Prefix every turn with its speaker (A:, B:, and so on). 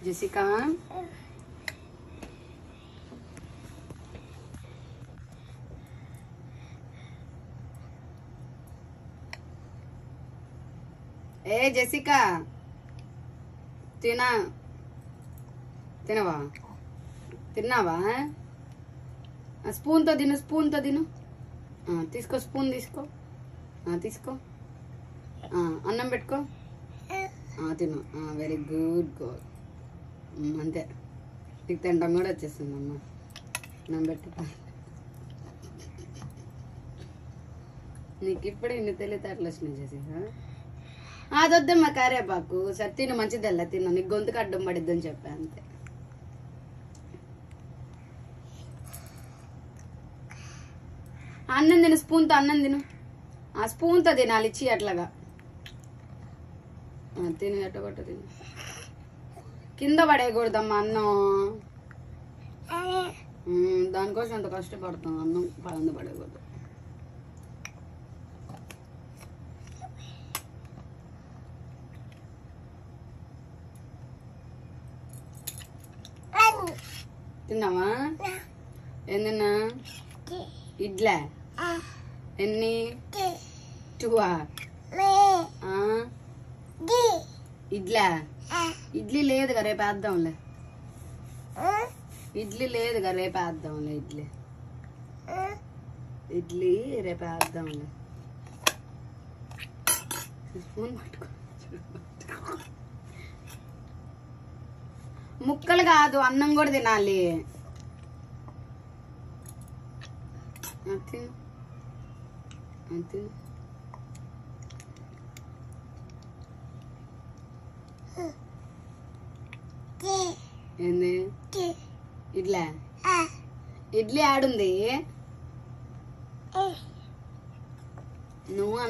A: Jessica ఏ Jessica తినా తినవా తిన్నావా ఆ, స్పూన్తో తిను స్పూన్తో తిను ఆ, తీసుకో స్పూన్ తీసుకో ఆ, తీసుకో ఆ, అన్నం పెట్టుకో ఆ, తిను వెరీ గుడ్ గోల్ అంతే నీకు తినడం కూడా వచ్చేస్తుంది అమ్మ అన్నం పెట్టు నీకు ఇప్పుడే ఇన్ని తెలివితేటలు వచ్చినాయి చేసి అదొద్దమ్మా కరేపాకు సరే తిను మంచిదల్లా తిను నీకు గొంతుకు అడ్డం పడిద్దని చెప్పా అంతే అన్నం తిను స్పూన్తో అన్నం తిను ఆ స్పూన్తో తినాలి ఇచ్చి అట్లాగా ఆ, తిను ఎట్టగొట్ట తిను కింద పడేయకూడదమ్మా అన్నం ఉమ్, దానికోసం ఎంత కష్టపడతాం అన్నం కింద పడేయకూడదు తిన్నావా ఏం తిన్నా ఇడ్లే ఎన్ని టూవా ఆ? ఇడ్లే ఇడ్లీ లేదుగా రేపు వేద్దాంలే ఇడ్లీ లేదుగా రేపు వేద్దాంలే ఇడ్లీ ఇడ్లీ రేపు వేద్దాంలే స్పూన్ పట్టుకో ముక్కలు కాదు అన్నం కూడా తినాలి ఆ, తిను ఆ, తిను ఏంది ఇడ్లీ ఇడ్లీ ఆడుంది నువ్వు